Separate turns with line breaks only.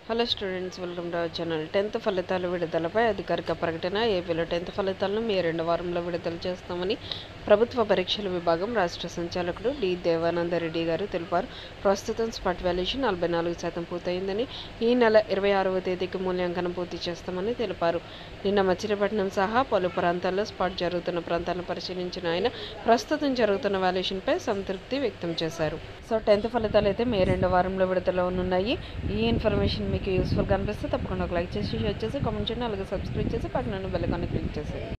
hello students welcome to our channel tenth ఫలితాల విడుదలపై అధికారిక ప్రకటన ఏపీలో టెన్త్ ఫలితాలను మే రెండు వారంలో విడుదల చేస్తామని ప్రభుత్వ పరీక్షల విభాగం రాష్ట్ర సంచాలకుడు డి దేవానందరెడ్డి గారు తెలిపారు ప్రస్తుతం స్పాట్ వాల్యుయేషన్ నలభై నాలుగు శాతం పూర్తయిందని ఈ నెల ఇరవై ఆరవ తేదీకి మూల్యాంకనం పూర్తి చేస్తామని తెలిపారు నిన్న మచిలీపట్నం సహా పలు ప్రాంతాల్లో స్పాట్ జరుగుతున్న ప్రాంతాలను పరిశీలించిన ఆయన ప్రస్తుతం జరుగుతున్న వాల్యుయేషన్పై సంతృప్తి వ్యక్తం చేశారు సో టెన్త్ ఫలితాలు అయితే మే రెండో వారంలో విడుదల ఉన్నాయి ఈ ఇన్ఫర్మేషన్ మీకు యూస్ఫుల్గా అనిపిస్తే తప్పకుండా ఒక లైక్ చేసి షేర్ చేసి కామెంట్ చేయండి అలాగే సబ్స్క్రైబ్ చేసి పక్కన బెల్ ఐకాన్ క్లిక్ చేసి